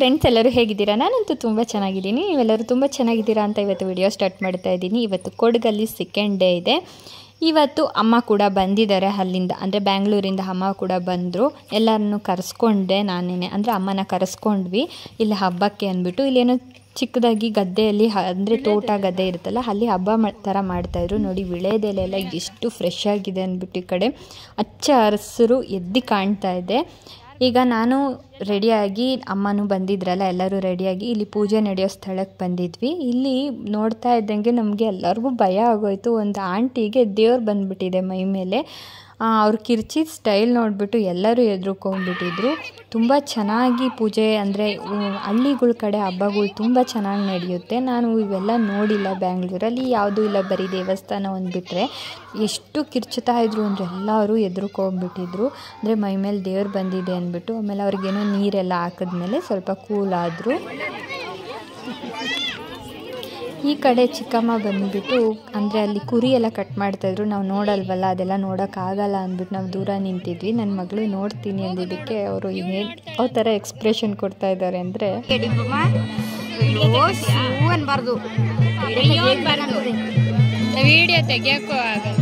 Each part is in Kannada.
ಫ್ರೆಂಡ್ಸ್ ಎಲ್ಲರೂ ಹೇಗಿದ್ದೀರಾ ನಾನಂತೂ ತುಂಬ ಚೆನ್ನಾಗಿದ್ದೀನಿ ನೀವೆಲ್ಲರೂ ತುಂಬ ಚೆನ್ನಾಗಿದ್ದೀರಾ ಅಂತ ಇವತ್ತು ವಿಡಿಯೋ ಸ್ಟಾರ್ಟ್ ಮಾಡ್ತಾ ಇದ್ದೀನಿ ಇವತ್ತು ಕೊಡಗಲ್ಲಿ ಸೆಕೆಂಡ್ ಡೇ ಇದೆ ಇವತ್ತು ಅಮ್ಮ ಕೂಡ ಬಂದಿದ್ದಾರೆ ಅಲ್ಲಿಂದ ಅಂದರೆ ಬ್ಯಾಂಗ್ಳೂರಿಂದ ಅಮ್ಮ ಕೂಡ ಬಂದರು ಎಲ್ಲರನ್ನು ಕರೆಸ್ಕೊಂಡೆ ನಾನೇನೆ ಅಂದರೆ ಅಮ್ಮನ ಕರೆಸ್ಕೊಂಡ್ವಿ ಇಲ್ಲಿ ಹಬ್ಬಕ್ಕೆ ಅಂದ್ಬಿಟ್ಟು ಇಲ್ಲೇನೋ ಚಿಕ್ಕದಾಗಿ ಗದ್ದೆಯಲ್ಲಿ ಅಂದರೆ ತೋಟ ಗದ್ದೆ ಇರುತ್ತಲ್ಲ ಅಲ್ಲಿ ಹಬ್ಬ ಮಾ ಥರ ಮಾಡ್ತಾಯಿದ್ರು ನೋಡಿ ವಿಳೆದೆಲೆ ಎಲ್ಲ ಎಷ್ಟು ಫ್ರೆಶ್ ಆಗಿದೆ ಅಂದ್ಬಿಟ್ಟು ಈ ಕಡೆ ಹಚ್ಚ ಹಸಿರು ಎದ್ದು ಕಾಣ್ತಾ ಇದೆ ಈಗ ನಾನು ರೆಡಿಯಾಗಿ ಅಮ್ಮನೂ ಬಂದಿದ್ರಲ್ಲ ಎಲ್ಲರೂ ರೆಡಿಯಾಗಿ ಇಲ್ಲಿ ಪೂಜೆ ನಡೆಯೋ ಸ್ಥಳಕ್ಕೆ ಬಂದಿದ್ವಿ ಇಲ್ಲಿ ನೋಡ್ತಾ ಇದ್ದಂಗೆ ನಮಗೆ ಎಲ್ಲರಿಗೂ ಭಯ ಆಗೋಯ್ತು ಒಂದು ಆಂಟಿಗೆ ದೇವ್ರು ಬಂದ್ಬಿಟ್ಟಿದೆ ಮೈ ಮೇಲೆ ಅವ್ರು ಕಿರ್ಚಿದ ಸ್ಟೈಲ್ ನೋಡಿಬಿಟ್ಟು ಎಲ್ಲರೂ ಎದ್ರುಕೊಂಡ್ಬಿಟ್ಟಿದ್ರು ತುಂಬ ಚೆನ್ನಾಗಿ ಪೂಜೆ ಅಂದರೆ ಹಳ್ಳಿಗಳ ಕಡೆ ಹಬ್ಬಗಳು ತುಂಬ ಚೆನ್ನಾಗಿ ನಡೆಯುತ್ತೆ ನಾನು ಇವೆಲ್ಲ ನೋಡಿಲ್ಲ ಬ್ಯಾಂಗ್ಳೂರಲ್ಲಿ ಯಾವುದೂ ಇಲ್ಲ ಬರೀ ದೇವಸ್ಥಾನ ಒಂದು ಬಿಟ್ಟರೆ ಎಷ್ಟು ಕಿರ್ಚುತ್ತಾ ಇದ್ರು ಅಂದರೆ ಎಲ್ಲರೂ ಎದ್ರುಕೊಂಡ್ಬಿಟ್ಟಿದ್ರು ಅಂದರೆ ಮೈ ಮೇಲೆ ದೇವ್ರು ಬಂದಿದೆ ಅಂದ್ಬಿಟ್ಟು ಆಮೇಲೆ ಅವ್ರಿಗೇನೋ ನೀರೆಲ್ಲ ಹಾಕಿದ್ಮೇಲೆ ಸ್ವಲ್ಪ ಕೂಲ್ ಆದರು ಈ ಕಡೆ ಚಿಕ್ಕಮ್ಮ ಬಂದುಬಿಟ್ಟು ಅಂದರೆ ಅಲ್ಲಿ ಕುರಿ ಎಲ್ಲ ಕಟ್ ಮಾಡ್ತಾಯಿದ್ರು ನಾವು ನೋಡಲ್ವಲ್ಲ ಅದೆಲ್ಲ ನೋಡೋಕ್ಕಾಗಲ್ಲ ಅಂದ್ಬಿಟ್ಟು ನಾವು ದೂರ ನಿಂತಿದ್ವಿ ನನ್ನ ಮಗಳು ನೋಡ್ತೀನಿ ಅಂದಿದ್ದಕ್ಕೆ ಅವರು ಏನು ಯಾವ ಥರ ಎಕ್ಸ್ಪ್ರೆಷನ್ ಕೊಡ್ತಾ ಇದ್ದಾರೆ ಅಂದರೆ ಅನ್ಬಾರ್ದು ವಿಡಿಯೋ ತೆಗಿಯೋಕ್ಕೂ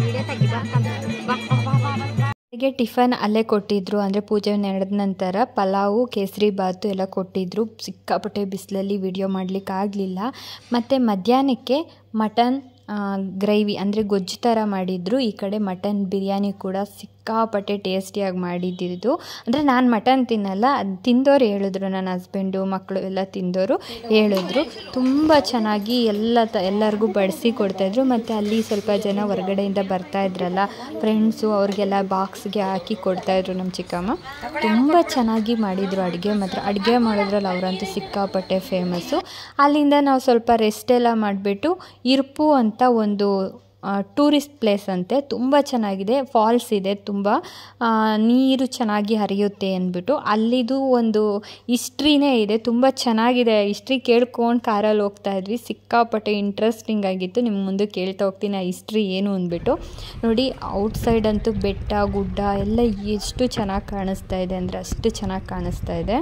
ಹಾಗೆ ಟಿಫನ್ ಅಲ್ಲೇ ಕೊಟ್ಟಿದ್ರು ಅಂದರೆ ಪೂಜೆ ನಡೆದ ನಂತರ ಪಲಾವು ಕೇಸರಿ ಬಾತು ಎಲ್ಲ ಕೊಟ್ಟಿದ್ರು ಸಿಕ್ಕಾಪಟ್ಟೆ ಬಿಸಿಲಲ್ಲಿ ವಿಡಿಯೋ ಮಾಡಲಿಕ್ಕೆ ಆಗಲಿಲ್ಲ ಮತ್ತು ಮಧ್ಯಾಹ್ನಕ್ಕೆ ಮಟನ್ ಗ್ರೇವಿ ಅಂದರೆ ಗೊಜ್ಜು ಥರ ಮಾಡಿದ್ರು ಈ ಕಡೆ ಮಟನ್ ಬಿರಿಯಾನಿ ಕೂಡ ಸಿಕ್ಕಾಪಟ್ಟೆ ಟೇಸ್ಟಿಯಾಗಿ ಮಾಡಿದ್ದಿದ್ದು ಅಂದರೆ ನಾನು ಮಟನ್ ತಿನ್ನಲ್ಲ ಅದು ತಿಂದೋರು ಹೇಳಿದ್ರು ನನ್ನ ಹಸ್ಬೆಂಡು ಮಕ್ಕಳು ಎಲ್ಲ ತಿಂದೋರು ಹೇಳಿದ್ರು ತುಂಬ ಚೆನ್ನಾಗಿ ಎಲ್ಲ ತ ಎಲ್ಲರಿಗೂ ಬಡಿಸಿ ಕೊಡ್ತಾಯಿದ್ರು ಮತ್ತು ಅಲ್ಲಿ ಸ್ವಲ್ಪ ಜನ ಹೊರಗಡೆಯಿಂದ ಬರ್ತಾಯಿದ್ರಲ್ಲ ಫ್ರೆಂಡ್ಸು ಅವ್ರಿಗೆಲ್ಲ ಬಾಕ್ಸ್ಗೆ ಹಾಕಿ ಕೊಡ್ತಾಯಿದ್ರು ನಮ್ಮ ಚಿಕ್ಕಮ್ಮ ತುಂಬ ಚೆನ್ನಾಗಿ ಮಾಡಿದರು ಅಡುಗೆ ಮಾತ್ರ ಅಡುಗೆ ಮಾಡೋದ್ರಲ್ಲಿ ಅವರಂತೂ ಸಿಕ್ಕಾಪಟ್ಟೆ ಫೇಮಸ್ಸು ಅಲ್ಲಿಂದ ನಾವು ಸ್ವಲ್ಪ ರೆಸ್ಟ್ ಎಲ್ಲ ಮಾಡಿಬಿಟ್ಟು ಇರ್ಪು ಅಂತ ಒಂದು ಟೂರಿಸ್ಟ್ ಪ್ಲೇಸ್ ಅಂತೆ ತುಂಬ ಚೆನ್ನಾಗಿದೆ ಫಾಲ್ಸ್ ಇದೆ ತುಂಬ ನೀರು ಚೆನ್ನಾಗಿ ಹರಿಯುತ್ತೆ ಅಂದ್ಬಿಟ್ಟು ಅಲ್ಲಿದು ಒಂದು ಹಿಸ್ಟ್ರಿನೇ ಇದೆ ತುಂಬ ಚೆನ್ನಾಗಿದೆ ಹಿಸ್ಟ್ರಿ ಕೇಳ್ಕೊಂಡು ಕಾರಲ್ಲಿ ಹೋಗ್ತಾ ಇದ್ವಿ ಸಿಕ್ಕಾಪಟ್ಟೆ ಇಂಟ್ರೆಸ್ಟಿಂಗ್ ಆಗಿತ್ತು ನಿಮ್ಮ ಮುಂದೆ ಕೇಳ್ತಾ ಹೋಗ್ತೀನಿ ಆ ಹಿಸ್ಟ್ರಿ ಏನು ಅಂದ್ಬಿಟ್ಟು ನೋಡಿ ಔಟ್ಸೈಡ್ ಅಂತೂ ಬೆಟ್ಟ ಗುಡ್ಡ ಎಲ್ಲ ಎಷ್ಟು ಚೆನ್ನಾಗಿ ಕಾಣಿಸ್ತಾ ಇದೆ ಅಂದರೆ ಅಷ್ಟು ಚೆನ್ನಾಗಿ ಕಾಣಿಸ್ತಾ ಇದೆ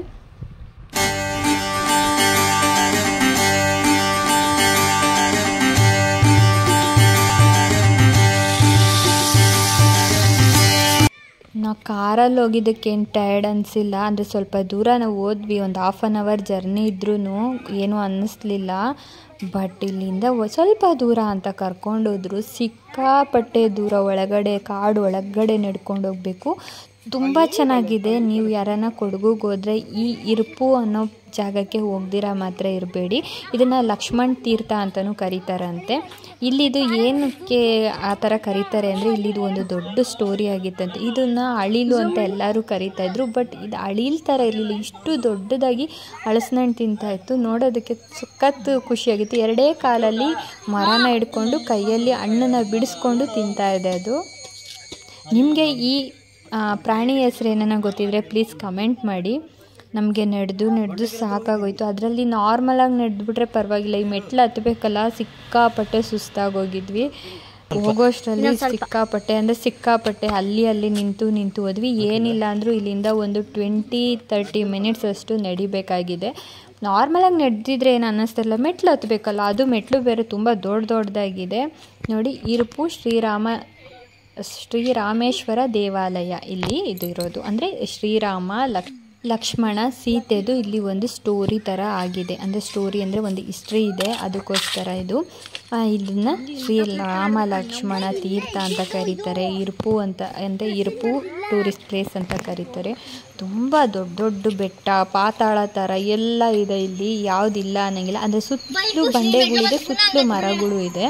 ನಾವು ಕಾರಲ್ಲಿ ಹೋಗಿದ್ದಕ್ಕೇನು ಟಯರ್ಡ್ ಅನಿಸಿಲ್ಲ ಅಂದರೆ ಸ್ವಲ್ಪ ದೂರ ನಾವು ಹೋದ್ವಿ ಒಂದು ಹಾಫ್ ಆನ್ ಅವರ್ ಜರ್ನಿ ಇದ್ರೂ ಏನೂ ಅನ್ನಿಸ್ಲಿಲ್ಲ ಬಟ್ ಇಲ್ಲಿಂದ ಸ್ವಲ್ಪ ದೂರ ಅಂತ ಕರ್ಕೊಂಡೋದ್ರು ಸಿಕ್ಕಾಪಟ್ಟೆ ದೂರ ಒಳಗಡೆ ಕಾಡು ಒಳಗಡೆ ನಡ್ಕೊಂಡು ಹೋಗಬೇಕು ತುಂಬ ಚೆನ್ನಾಗಿದೆ ನೀವು ಯಾರನ್ನ ಕೊಡಗುಗೆ ಹೋದರೆ ಈ ಇರುಪು ಅನ್ನೋ ಜಾಗಕ್ಕೆ ಹೋಗ್ದಿರ ಮಾತ್ರ ಇರಬೇಡಿ ಇದನ್ನು ಲಕ್ಷ್ಮಣ್ ತೀರ್ಥ ಅಂತಲೂ ಕರೀತಾರಂತೆ ಇಲ್ಲಿದು ಏನಕ್ಕೆ ಆ ಥರ ಕರೀತಾರೆ ಅಂದರೆ ಇಲ್ಲಿದು ಒಂದು ದೊಡ್ಡ ಸ್ಟೋರಿ ಆಗಿತ್ತಂತೆ ಇದನ್ನು ಅಳಿಲು ಅಂತ ಎಲ್ಲರೂ ಕರೀತಾಯಿದ್ರು ಬಟ್ ಇದು ಅಳಿಲ್ ಥರ ಇರಲಿಲ್ಲ ಇಷ್ಟು ದೊಡ್ಡದಾಗಿ ಹಳಸಿನಣ್ಣು ತಿಂತಾಯಿತ್ತು ನೋಡೋದಕ್ಕೆ ಸಖತ್ತು ಖುಷಿಯಾಗಿತ್ತು ಎರಡೇ ಕಾಲಲ್ಲಿ ಮರನ ಹಿಡ್ಕೊಂಡು ಕೈಯಲ್ಲಿ ಹಣ್ಣನ್ನು ಬಿಡಿಸ್ಕೊಂಡು ತಿಂತಾ ಇದೆ ಅದು ನಿಮಗೆ ಈ ಪ್ರಾಣಿ ಹೆಸ್ರು ಏನನ್ನ ಗೊತ್ತಿದ್ರೆ ಪ್ಲೀಸ್ ಕಮೆಂಟ್ ಮಾಡಿ ನಮಗೆ ನಡೆದು ನಡೆದು ಸಾಕಾಗೋಯ್ತು ಅದರಲ್ಲಿ ನಾರ್ಮಲಾಗಿ ನಡೆದ್ಬಿಟ್ರೆ ಪರವಾಗಿಲ್ಲ ಈ ಮೆಟ್ಲು ಹತ್ತಬೇಕಲ್ಲ ಸಿಕ್ಕಾಪಟ್ಟೆ ಸುಸ್ತಾಗೋಗಿದ್ವಿ ಹೋಗೋಷ್ಟರಲ್ಲಿ ಸಿಕ್ಕಾಪಟ್ಟೆ ಅಂದರೆ ಸಿಕ್ಕಾಪಟ್ಟೆ ಅಲ್ಲಿ ಅಲ್ಲಿ ನಿಂತು ನಿಂತು ಹೋದ್ವಿ ಏನಿಲ್ಲ ಅಂದರೂ ಇಲ್ಲಿಂದ ಒಂದು ಟ್ವೆಂಟಿ ತರ್ಟಿ ಮಿನಿಟ್ಸ್ ಅಷ್ಟು ನಡಿಬೇಕಾಗಿದೆ ನಾರ್ಮಲಾಗಿ ನಡೆದಿದ್ರೆ ಏನು ಅನ್ನಿಸ್ತಿಲ್ಲ ಮೆಟ್ಲು ಹತ್ತಬೇಕಲ್ಲ ಅದು ಮೆಟ್ಲು ಬೇರೆ ತುಂಬ ದೊಡ್ಡ ದೊಡ್ಡದಾಗಿದೆ ನೋಡಿ ಇರುಪು ಶ್ರೀರಾಮ ಶ್ರೀರಾಮೇಶ್ವರ ದೇವಾಲಯ ಇಲ್ಲಿ ಇದು ಇರೋದು ಅಂದರೆ ಶ್ರೀರಾಮ ಲಕ್ ಲಕ್ಷ್ಮಣ ಸೀತೆದು ಇಲ್ಲಿ ಒಂದು ಸ್ಟೋರಿ ಥರ ಆಗಿದೆ ಅಂದರೆ ಸ್ಟೋರಿ ಅಂದರೆ ಒಂದು ಹಿಸ್ಟ್ರಿ ಇದೆ ಅದಕ್ಕೋಸ್ಕರ ಇದು ಇದನ್ನು ಶ್ರೀ ರಾಮ ಲಕ್ಷ್ಮಣ ತೀರ್ಥ ಅಂತ ಕರೀತಾರೆ ಇರುಪು ಅಂತ ಅಂದರೆ ಇರುಪು ಟೂರಿಸ್ಟ್ ಪ್ಲೇಸ್ ಅಂತ ಕರೀತಾರೆ ತುಂಬ ದೊಡ್ಡ ದೊಡ್ಡ ಬೆಟ್ಟ ಪಾತಾಳ ಥರ ಎಲ್ಲ ಇದೆ ಇಲ್ಲಿ ಯಾವುದಿಲ್ಲ ಅನ್ನಂಗಿಲ್ಲ ಅಂದರೆ ಸುತ್ತಲೂ ಬಂಡೆಗಳಿದೆ ಸುತ್ತಲೂ ಮರಗಳು ಇದೆ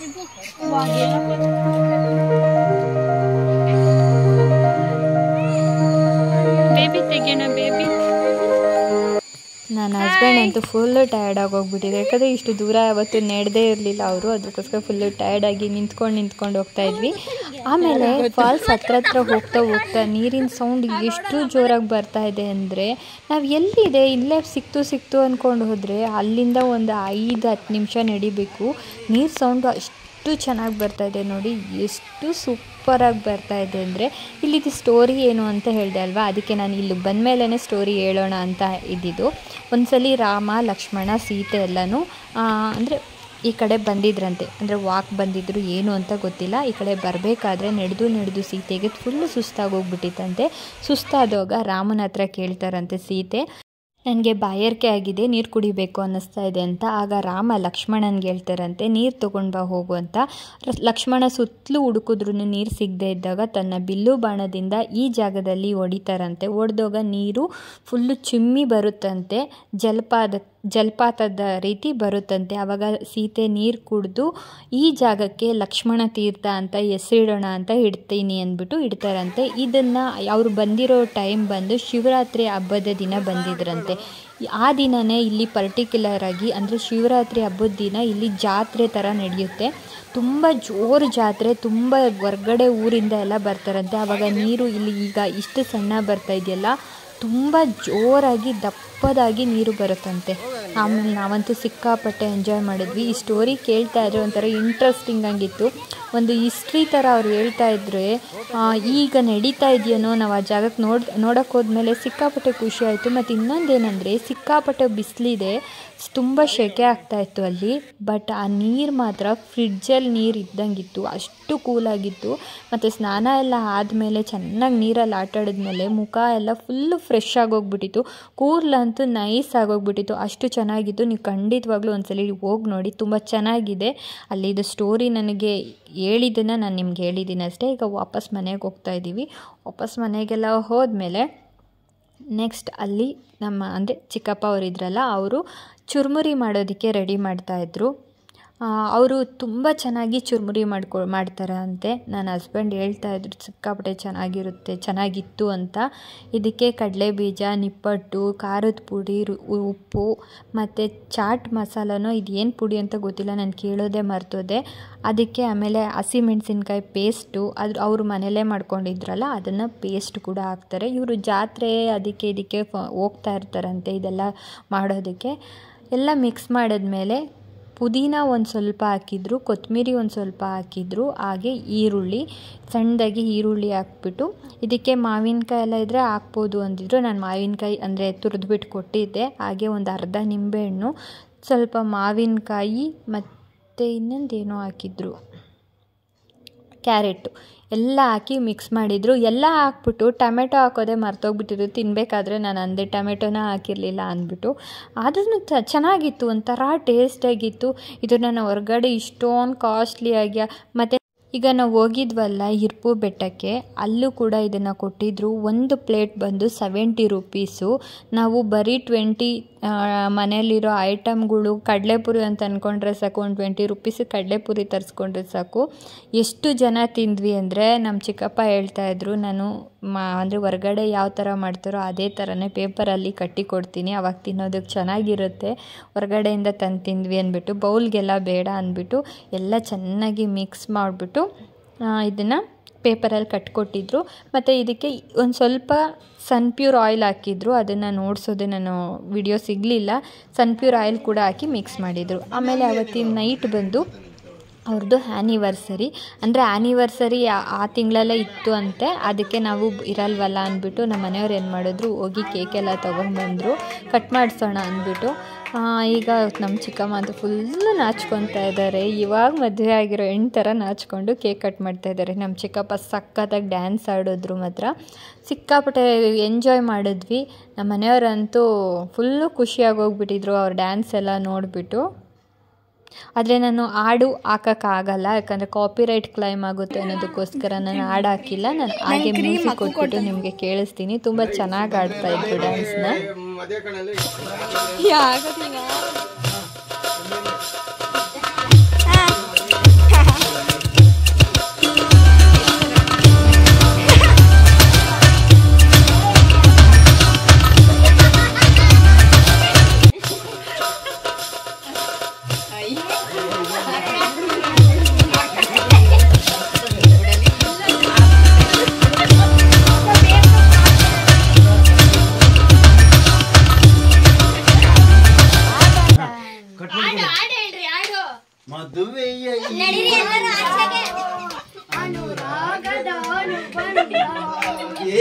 ಬೇಬಿ ತೆಗೆಯೋಣ ಬೇಬಿ ನನ್ನ ಹಸ್ಬೆಂಡ್ ಅಂತೂ ಫುಲ್ಲು ಟಯರ್ಡ್ ಆಗೋಗ್ಬಿಟ್ಟಿದೆ ಯಾಕಂದರೆ ಇಷ್ಟು ದೂರ ಯಾವತ್ತು ನಡೆದೇ ಇರಲಿಲ್ಲ ಅವರು ಅದಕ್ಕೋಸ್ಕರ ಫುಲ್ಲು ಟಯರ್ಡಾಗಿ ನಿಂತ್ಕೊಂಡು ನಿಂತ್ಕೊಂಡು ಹೋಗ್ತಾ ಇದ್ವಿ ಆಮೇಲೆ ಫಾಲ್ಸ್ ಹತ್ರ ಹತ್ರ ಹೋಗ್ತಾ ಹೋಗ್ತಾ ನೀರಿನ ಸೌಂಡ್ ಎಷ್ಟು ಜೋರಾಗಿ ಬರ್ತಾ ಇದೆ ಅಂದರೆ ನಾವು ಎಲ್ಲಿದೆ ಇಲ್ಲೇ ಸಿಕ್ತು ಸಿಕ್ತು ಅಂದ್ಕೊಂಡು ಹೋದರೆ ಅಲ್ಲಿಂದ ಒಂದು ಐದು ಹತ್ತು ನಿಮಿಷ ನಡಿಬೇಕು ನೀರು ಸೌಂಡು ಅಷ್ಟು ಚೆನ್ನಾಗಿ ಬರ್ತಾ ಇದೆ ನೋಡಿ ಎಷ್ಟು ಸೂಪ್ ಸೂಪರಾಗಿ ಬರ್ತಾ ಇದೆ ಅಂದರೆ ಇಲ್ಲಿದ್ದು ಸ್ಟೋರಿ ಏನು ಅಂತ ಹೇಳಿದೆ ಅಲ್ವಾ ಅದಕ್ಕೆ ನಾನು ಇಲ್ಲಿ ಬಂದಮೇಲೆ ಸ್ಟೋರಿ ಹೇಳೋಣ ಅಂತ ಇದ್ದಿದ್ದು ಒಂದ್ಸಲಿ ರಾಮ ಲಕ್ಷ್ಮಣ ಸೀತೆ ಎಲ್ಲನೂ ಅಂದರೆ ಈ ಕಡೆ ಬಂದಿದ್ರಂತೆ ಅಂದರೆ ವಾಕ್ ಬಂದಿದ್ರು ಏನು ಅಂತ ಗೊತ್ತಿಲ್ಲ ಈ ಕಡೆ ಬರಬೇಕಾದ್ರೆ ನಡೆದು ನಡೆದು ಸೀತೆಗೆ ಫುಲ್ಲು ಸುಸ್ತಾಗೋಗ್ಬಿಟ್ಟಿತ್ತಂತೆ ಸುಸ್ತಾದಾಗ ರಾಮನ ಹತ್ರ ಕೇಳ್ತಾರಂತೆ ಸೀತೆ ನನಗೆ ಬಾಯಾರಿಕೆ ಆಗಿದೆ ನೀರು ಕುಡಿಬೇಕು ಅನ್ನಿಸ್ತಾ ಇದೆ ಅಂತ ಆಗ ರಾಮ ಲಕ್ಷ್ಮಣನ್ಗೆ ಹೇಳ್ತಾರಂತೆ ನೀರು ತೊಗೊಂಡು ಬಾ ಹೋಗು ಅಂತ ರ- ಲಕ್ಷ್ಮಣ ಸುತ್ತಲೂ ಹುಡುಕಿದ್ರು ನೀರು ಸಿಗದೆ ಇದ್ದಾಗ ತನ್ನ ಬಿಲ್ಲು ಬಾಣದಿಂದ ಈ ಜಾಗದಲ್ಲಿ ಹೊಡಿತಾರಂತೆ ಹೊಡೆದಾಗ ನೀರು ಫುಲ್ಲು ಚಿಮ್ಮಿ ಬರುತ್ತಂತೆ ಜಲಪಾತ ಜಲಪಾತದ ರೀತಿ ಬರುತ್ತಂತೆ ಆವಾಗ ಸೀತೆ ನೀರು ಕುಡಿದು ಈ ಜಾಗಕ್ಕೆ ಲಕ್ಷ್ಮಣ ತೀರ್ಥ ಅಂತ ಹೆಸರಿಡೋಣ ಅಂತ ಇಡ್ತೀನಿ ಅಂದ್ಬಿಟ್ಟು ಇಡ್ತಾರಂತೆ ಇದನ್ನು ಅವ್ರು ಬಂದಿರೋ ಟೈಮ್ ಬಂದು ಶಿವರಾತ್ರಿ ಹಬ್ಬದ ದಿನ ಬಂದಿದ್ರಂತೆ ಆ ದಿನನೇ ಇಲ್ಲಿ ಪರ್ಟಿಕ್ಯುಲರ್ ಆಗಿ ಅಂದರೆ ಶಿವರಾತ್ರಿ ಹಬ್ಬದ ದಿನ ಇಲ್ಲಿ ಜಾತ್ರೆ ಥರ ನಡೆಯುತ್ತೆ ತುಂಬ ಜೋರು ಜಾತ್ರೆ ತುಂಬ ಹೊರ್ಗಡೆ ಊರಿಂದ ಎಲ್ಲ ಬರ್ತಾರಂತೆ ಆವಾಗ ನೀರು ಇಲ್ಲಿ ಈಗ ಇಷ್ಟು ಸಣ್ಣ ಬರ್ತಾ ಇದೆಯಲ್ಲ ತುಂಬ ಜೋರಾಗಿ ದಪ್ಪದಾಗಿ ನೀರು ಬರುತ್ತಂತೆ ಆಮೇಲೆ ನಾವಂತೂ ಸಿಕ್ಕಾಪಟ್ಟೆ ಎಂಜಾಯ್ ಮಾಡಿದ್ವಿ ಈ ಸ್ಟೋರಿ ಕೇಳ್ತಾ ಇದ್ರೆ ಒಂಥರ ಇಂಟ್ರೆಸ್ಟಿಂಗ್ ಆಗಿತ್ತು ಒಂದು ಹಿಸ್ಟ್ರಿ ಥರ ಅವ್ರು ಹೇಳ್ತಾ ಇದ್ರೆ ಆ, ಈಗ ನಡೀತಾ ಇದೆಯೇನೋ ನಾವು ಆ ಜಾಗಕ್ಕೆ ನೋಡ್ ನೋಡೋಕೆ ಹೋದ್ಮೇಲೆ ಸಿಕ್ಕಾಪಟ್ಟೆ ಖುಷಿ ಆಯಿತು ಮತ್ತು ಇನ್ನೊಂದೇನೆಂದರೆ ಸಿಕ್ಕಾಪಟ್ಟೆ ಬಿಸಿಲಿದೆ ತುಂಬ ಸೆಕೆ ಆಗ್ತಾ ಇತ್ತು ಅಲ್ಲಿ ಬಟ್ ಆ ನೀರು ಮಾತ್ರ ಫ್ರಿಡ್ಜಲ್ಲಿ ನೀರು ಇದ್ದಂಗಿತ್ತು ಅಷ್ಟು ಕೂಲಾಗಿತ್ತು ಮತ್ತು ಸ್ನಾನ ಎಲ್ಲ ಆದಮೇಲೆ ಚೆನ್ನಾಗಿ ನೀರಲ್ಲಿ ಆಟ ಆಡಿದ್ಮೇಲೆ ಮುಖ ಎಲ್ಲ ಫುಲ್ಲು ಫ್ರೆಶ್ ಆಗೋಗ್ಬಿಟ್ಟಿತ್ತು ಕೂದಲಂತೂ ನೈಸ್ ಆಗೋಗ್ಬಿಟ್ಟಿತ್ತು ಅಷ್ಟು ಚೆನ್ನಾಗಿತ್ತು ನೀವು ಖಂಡಿತವಾಗ್ಲೂ ಒಂದ್ಸಲಿ ಹೋಗಿ ನೋಡಿ ತುಂಬ ಚೆನ್ನಾಗಿದೆ ಅಲ್ಲಿ ಇದು ಸ್ಟೋರಿ ನನಗೆ ಹೇಳಿದ್ದನ್ನು ನಾನು ನಿಮ್ಗೆ ಹೇಳಿದ್ದೀನಿ ಅಷ್ಟೇ ಈಗ ವಾಪಸ್ ಮನೆಗೆ ಹೋಗ್ತಾ ಇದ್ದೀವಿ ವಾಪಸ್ ಮನೆಗೆಲ್ಲ ಹೋದ್ಮೇಲೆ ನೆಕ್ಸ್ಟ್ ಅಲ್ಲಿ ನಮ್ಮ ಅಂದರೆ ಚಿಕ್ಕಪ್ಪ ಅವರು ಇದ್ರಲ್ಲ ಅವರು ಚುರುಮುರಿ ಮಾಡೋದಕ್ಕೆ ರೆಡಿ ಮಾಡ್ತಾಯಿದ್ರು ಅವರು ತುಂಬ ಚೆನ್ನಾಗಿ ಚುರುಮುರಿ ಮಾಡ್ಕೊ ಮಾಡ್ತಾರೆ ಅಂತೆ ನನ್ನ ಹಸ್ಬೆಂಡ್ ಹೇಳ್ತಾ ಇದ್ರು ಸಿಕ್ಕಾಪಟ್ಟೆ ಚೆನ್ನಾಗಿರುತ್ತೆ ಚೆನ್ನಾಗಿತ್ತು ಅಂತ ಇದಕ್ಕೆ ಕಡಲೆ ಬೀಜ ನಿಪ್ಪಟ್ಟು ಖಾರದ ಪುಡಿ ರು- ಉಪ್ಪು ಮತ್ತು ಚಾಟ್ ಮಸಾಲನೋ ಇದೇನು ಪುಡಿ ಅಂತ ಗೊತ್ತಿಲ್ಲ ನಾನು ಕೇಳೋದೇ ಮರ್ತೋದೆ ಅದಕ್ಕೆ ಆಮೇಲೆ ಹಸಿಮೆಣ್ಸಿನ್ಕಾಯಿ ಪೇಸ್ಟು ಅದು ಅವರು ಮನೇಲೇ ಮಾಡ್ಕೊಂಡಿದ್ರಲ್ಲ ಅದನ್ನು ಪೇಸ್ಟ್ ಕೂಡ ಹಾಕ್ತಾರೆ ಇವರು ಜಾತ್ರೆ ಅದಕ್ಕೆ ಇದಕ್ಕೆ ಫ- ಹೋಗ್ತಾ ಇರ್ತಾರಂತೆ ಇದೆಲ್ಲ ಮಾಡೋದಕ್ಕೆ ಎಲ್ಲ ಮಿಕ್ಸ್ ಮಾಡಿದ್ಮೇಲೆ ಪುದೀನ ಒಂದು ಸ್ವಲ್ಪ ಹಾಕಿದ್ರು ಕೊತ್ತಂಬರಿ ಒಂದು ಸ್ವಲ್ಪ ಹಾಕಿದ್ರು ಹಾಗೆ ಈರುಳ್ಳಿ ಸಣ್ಣದಾಗಿ ಈರುಳ್ಳಿ ಹಾಕ್ಬಿಟ್ಟು ಇದಕ್ಕೆ ಮಾವಿನಕಾಯಿ ಎಲ್ಲ ಇದ್ದರೆ ಹಾಕ್ಬೋದು ಅಂದಿದ್ರು ನಾನು ಮಾವಿನಕಾಯಿ ಅಂದರೆ ತುರಿದ್ಬಿಟ್ಟು ಕೊಟ್ಟಿದ್ದೆ ಹಾಗೆ ಒಂದು ಅರ್ಧ ನಿಂಬೆಹಣ್ಣು ಸ್ವಲ್ಪ ಮಾವಿನಕಾಯಿ ಮತ್ತು ಇನ್ನೊಂದೇನೋ ಹಾಕಿದ್ರು ಕ್ಯಾರೆಟು ಎಲ್ಲ ಹಾಕಿ ಮಿಕ್ಸ್ ಮಾಡಿದರು ಎಲ್ಲ ಹಾಕ್ಬಿಟ್ಟು ಟೊಮೆಟೊ ಹಾಕೋದೇ ಮರ್ತೋಗ್ಬಿಟ್ಟಿದ್ರು ತಿನ್ನಬೇಕಾದ್ರೆ ನಾನು ಅಂದೆ ಟೊಮೆಟೊನ ಹಾಕಿರಲಿಲ್ಲ ಅಂದ್ಬಿಟ್ಟು ಆದ್ರೂ ಚೆನ್ನಾಗಿತ್ತು ಒಂಥರ ಟೇಸ್ಟಾಗಿತ್ತು ಇದನ್ನು ನಾನು ಹೊರಗಡೆ ಇಷ್ಟೊಂದು ಕಾಸ್ಟ್ಲಿಯಾಗಿ ಮತ್ತು ಈಗ ನಾವು ಹೋಗಿದ್ವಲ್ಲ ಹಿರ್ಪು ಬೆಟ್ಟಕ್ಕೆ ಅಲ್ಲೂ ಕೂಡ ಇದನ್ನು ಕೊಟ್ಟಿದ್ದರು ಒಂದು ಪ್ಲೇಟ್ ಬಂದು ಸೆವೆಂಟಿ ರುಪೀಸು ನಾವು ಬರೀ ಟ್ವೆಂಟಿ ಮನೇಲಿರೋ ಐಟಮ್ಗಳು ಕಡಲೆಪುರಿ ಅಂತ ಅಂದ್ಕೊಂಡ್ರೆ ಸಾಕು ಒಂದು ಟ್ವೆಂಟಿ ರುಪೀಸ್ ಕಡಲೆಪುರಿ ತರಿಸ್ಕೊಂಡ್ರೆ ಸಾಕು ಎಷ್ಟು ಜನ ತಿಂದ್ವಿ ಅಂದರೆ ನಮ್ಮ ಚಿಕ್ಕಪ್ಪ ಹೇಳ್ತಾ ಇದ್ರು ನಾನು ಮಾ ಅಂದರೆ ಹೊರಗಡೆ ಯಾವ ಥರ ಮಾಡ್ತಾರೋ ಅದೇ ಥರನೇ ಪೇಪರಲ್ಲಿ ಕಟ್ಟಿ ಕೊಡ್ತೀನಿ ಅವಾಗ ತಿನ್ನೋದಕ್ಕೆ ಚೆನ್ನಾಗಿರುತ್ತೆ ಹೊರಗಡೆಯಿಂದ ತಂದು ತಿಂದ್ವಿ ಅಂದ್ಬಿಟ್ಟು ಬೌಲ್ಗೆಲ್ಲ ಬೇಡ ಅಂದ್ಬಿಟ್ಟು ಎಲ್ಲ ಚೆನ್ನಾಗಿ ಮಿಕ್ಸ್ ಮಾಡಿಬಿಟ್ಟು ಇದನ್ನು ಪೇಪರಲ್ಲಿ ಕಟ್ಕೊಟ್ಟಿದ್ರು ಮತ್ತು ಇದಕ್ಕೆ ಒಂದು ಸ್ವಲ್ಪ ಸನ್ಪ್ಯೂರ್ ಆಯಿಲ್ ಹಾಕಿದ್ರು ಅದನ್ನು ನೋಡಿಸೋದೆ ನಾನು ವಿಡಿಯೋ ಸಿಗಲಿಲ್ಲ ಸನ್ಪ್ಯೂರ್ ಆಯಿಲ್ ಕೂಡ ಹಾಕಿ ಮಿಕ್ಸ್ ಮಾಡಿದರು ಆಮೇಲೆ ಅವತ್ತಿನ ನೈಟ್ ಬಂದು ಅವ್ರದ್ದು ಆ್ಯನಿವರ್ಸರಿ ಅಂದರೆ ಆ್ಯನಿವರ್ಸರಿ ಆ ತಿಂಗಳಲ್ಲೇ ಇತ್ತು ಅಂತೆ ಅದಕ್ಕೆ ನಾವು ಇರಲ್ವಲ್ಲ ಅಂದ್ಬಿಟ್ಟು ನಮ್ಮ ಮನೆಯವ್ರು ಏನು ಮಾಡಿದ್ರು ಹೋಗಿ ಕೇಕೆಲ್ಲ ತೊಗೊಂಬಂದರು ಕಟ್ ಮಾಡಿಸೋಣ ಅಂದ್ಬಿಟ್ಟು ಆ, ಈಗ ನಮ್ಮ ಚಿಕ್ಕಮ್ಮ ಅಂತೂ ಫುಲ್ಲು ನಾಚ್ಕೊತಾ ಇದ್ದಾರೆ ಇವಾಗ ಮದುವೆ ಆಗಿರೋ ಹೆಣ್ಣು ಥರ ನಾಚ್ಕೊಂಡು ಕೇಕ್ ಕಟ್ ಮಾಡ್ತಾ ಇದ್ದಾರೆ ನಮ್ಮ ಚಿಕ್ಕಪ್ಪ ಸಖತ್ತಾಗಿ ಡ್ಯಾನ್ಸ್ ಆಡಿದ್ರು ಮಾತ್ರ ಸಿಕ್ಕಾಪಟ್ಟೆ ಎಂಜಾಯ್ ಮಾಡಿದ್ವಿ ನಮ್ಮ ಮನೆಯವರಂತೂ ಫುಲ್ಲು ಖುಷಿಯಾಗಿ ಹೋಗ್ಬಿಟ್ಟಿದ್ರು ಅವ್ರ ಡ್ಯಾನ್ಸ್ ಎಲ್ಲ ನೋಡಿಬಿಟ್ಟು ಆದರೆ ನಾನು ಹಾಡು ಹಾಕೋಕ್ಕಾಗಲ್ಲ ಯಾಕಂದರೆ ಕಾಪಿರೈಟ್ ಕ್ಲೈಮ್ ಆಗುತ್ತೆ ಅನ್ನೋದಕ್ಕೋಸ್ಕರ ನಾನು ಹಾಡು ಹಾಕಿಲ್ಲ ನಾನು ಹಾಗೆ ಮ್ಯೂಸಿಕ್ ಕೊಟ್ಬಿಟ್ಟು ನಿಮಗೆ ಕೇಳಿಸ್ತೀನಿ ತುಂಬ ಚೆನ್ನಾಗಿ ಆಡ್ತಾ ಇದ್ರು ಡ್ಯಾನ್ಸ್ನ ಅದೇ ಕಣಲ್ಲಿ ಹಾಡು ಹಾಡು ಹೇಳ್ರಿ ಹಾಡು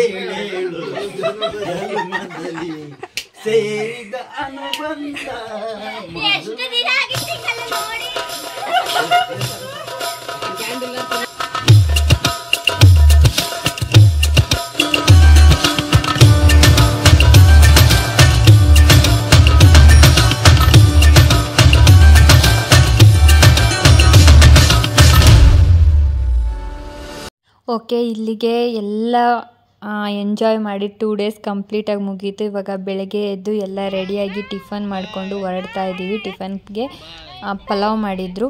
ಏಳೇಳು ಜನ್ಮದಲ್ಲಿ ಸೇರಿದ ಅನುಬಂಧ ಎಷ್ಟು ದಿನ ಆಗಿತ್ತಿಂಗಲ್ಲ ನೋಡಿ ಓಕೆ ಇಲ್ಲಿಗೆ ಎಲ್ಲ ಎಂಜಾಯ್ ಮಾಡಿ ಟೂ ಡೇಸ್ ಕಂಪ್ಲೀಟಾಗಿ ಮುಗೀತು ಇವಾಗ ಬೆಳಗ್ಗೆ ಎದ್ದು ಎಲ್ಲ ರೆಡಿಯಾಗಿ ಟಿಫನ್ ಮಾಡಿಕೊಂಡು ಹೊರಡ್ತಾ ಇದ್ದೀವಿ ಟಿಫನ್ಗೆ ಪಲಾವ್ ಮಾಡಿದರು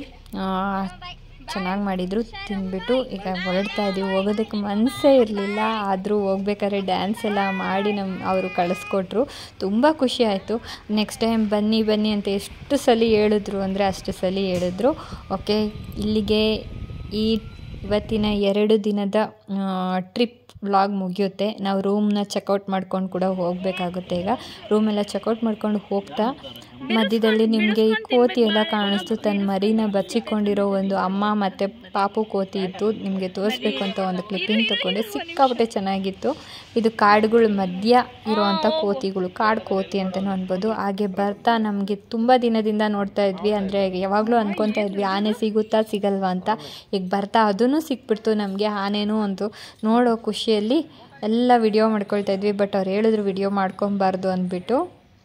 ಚೆನ್ನಾಗಿ ಮಾಡಿದರು ತಿಂದ್ಬಿಟ್ಟು ಈಗ ಹೊರಡ್ತಾ ಇದ್ದೀವಿ ಹೋಗೋದಕ್ಕೆ ಮನಸ್ಸೇ ಇರಲಿಲ್ಲ ಆದರೂ ಹೋಗ್ಬೇಕಾದ್ರೆ ಡ್ಯಾನ್ಸ್ ಎಲ್ಲ ಮಾಡಿ ನಮ್ಮ ಅವರು ಕಳಿಸ್ಕೊಟ್ರು ತುಂಬ ಖುಷಿ ಆಯಿತು ನೆಕ್ಸ್ಟ್ ಟೈಮ್ ಬನ್ನಿ ಬನ್ನಿ ಅಂತ ಎಷ್ಟು ಸಲ ಹೇಳಿದ್ರು ಅಂದರೆ ಅಷ್ಟು ಸಲ ಹೇಳಿದ್ರು ಓಕೆ ಇಲ್ಲಿಗೆ ಈ ಇವತ್ತಿನ ಎರಡು ದಿನದ ಟ್ರಿಪ್ ವ್ಲಾಗ್ ಮುಗಿಯುತ್ತೆ ನಾವು ರೂಮ್ನ ಚೆಕ್ಔಟ್ ಮಾಡ್ಕೊಂಡು ಕೂಡ ಹೋಗಬೇಕಾಗುತ್ತೆ ಈಗ ರೂಮೆಲ್ಲ ಚೆಕ್ಔಟ್ ಮಾಡ್ಕೊಂಡು ಹೋಗ್ತಾ ಮಧ್ಯದಲ್ಲಿ ನಿಮಗೆ ಈ ಕೋತಿ ಎಲ್ಲ ಕಾಣಿಸ್ತು ತನ್ನ ಮರಿನ ಬಚ್ಚಿಕೊಂಡಿರೋ ಒಂದು ಅಮ್ಮ ಮತ್ತು ಪಾಪು ಕೋತಿ ಇತ್ತು ನಿಮಗೆ ತೋರಿಸ್ಬೇಕು ಅಂತ ಒಂದು ಕ್ಲಿಪ್ಪಿಂಗ್ ತಗೊಂಡೆ ಸಿಕ್ಕಾಪಟ್ಟೆ ಚೆನ್ನಾಗಿತ್ತು ಇದು ಕಾಡುಗಳ ಮಧ್ಯ ಇರೋವಂಥ ಕೋತಿಗಳು ಕಾಡು ಕೋತಿ ಅಂತಲೂ ಅನ್ಬೋದು ಹಾಗೆ ಬರ್ತಾ ನಮಗೆ ತುಂಬ ದಿನದಿಂದ ನೋಡ್ತಾ ಇದ್ವಿ ಅಂದರೆ ಯಾವಾಗಲೂ ಅಂದ್ಕೊತಾ ಇದ್ವಿ ಆನೆ ಸಿಗುತ್ತಾ ಸಿಗಲ್ವಾ ಅಂತ ಈಗ ಬರ್ತಾ ಅದೂ ಸಿಕ್ಬಿಡ್ತು ನಮಗೆ ಆನೆನೂ ಒಂದು ನೋಡೋ ಖುಷಿಯಲ್ಲಿ ಎಲ್ಲ ವಿಡಿಯೋ ಮಾಡ್ಕೊಳ್ತಾ ಇದ್ವಿ ಬಟ್ ಅವ್ರು ಹೇಳಿದ್ರು ವಿಡಿಯೋ ಮಾಡ್ಕೊಬಾರ್ದು ಅಂದ್ಬಿಟ್ಟು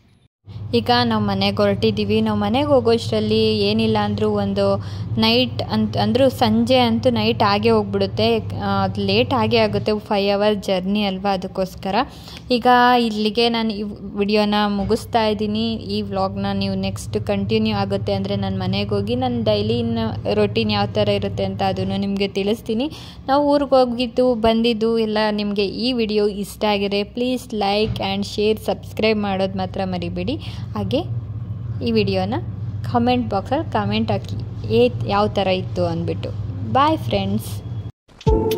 ಈಗ ನಾವು ಮನೆಗೆ ಹೊರಟಿದ್ದೀವಿ ನಾವು ಮನೆಗೆ ಹೋಗೋಷ್ಟರಲ್ಲಿ ಏನಿಲ್ಲ ಅಂದರೂ ಒಂದು ನೈಟ್ ಅಂತ ಅಂದರೂ ಸಂಜೆ ಅಂತೂ ನೈಟ್ ಆಗೇ ಹೋಗ್ಬಿಡುತ್ತೆ ಅದು ಲೇಟ್ ಆಗೇ ಆಗುತ್ತೆ ಫೈವ್ ಅವರ್ ಜರ್ನಿ ಅಲ್ವಾ ಅದಕ್ಕೋಸ್ಕರ ಈಗ ಇಲ್ಲಿಗೆ ನಾನು ಈ ವಿಡಿಯೋನ ಮುಗಿಸ್ತಾ ಇದ್ದೀನಿ ಈ ವ್ಲಾಗ್ನ ನೀವು ನೆಕ್ಸ್ಟ್ ಕಂಟಿನ್ಯೂ ಆಗುತ್ತೆ ಅಂದರೆ ನಾನು ಮನೆಗೆ ಹೋಗಿ ನನ್ನ ಡೈಲಿನ ರೊಟೀನ್ ಯಾವ ಥರ ಇರುತ್ತೆ ಅಂತ ಅದನ್ನು ನಿಮಗೆ ತಿಳಿಸ್ತೀನಿ ನಾವು ಊರಿಗೆ ಹೋಗಿದ್ದು ಬಂದಿದ್ದು ಎಲ್ಲ ನಿಮಗೆ ಈ ವಿಡಿಯೋ ಇಷ್ಟ ಆಗಿದೆ please like and share subscribe ಮಾಡೋದು ಮಾತ್ರ ಮರಿಬೇಡಿ ಹಾಗೆ ಈ ವಿಡಿಯೋನ ಕಮೆಂಟ್ ಬಾಕ್ಸಲ್ಲಿ ಕಮೆಂಟ್ ಹಾಕಿ ಏ ಯಾವ ಥರ ಇತ್ತು ಅಂದ್ಬಿಟ್ಟು ಬಾಯ್ ಫ್ರೆಂಡ್ಸ್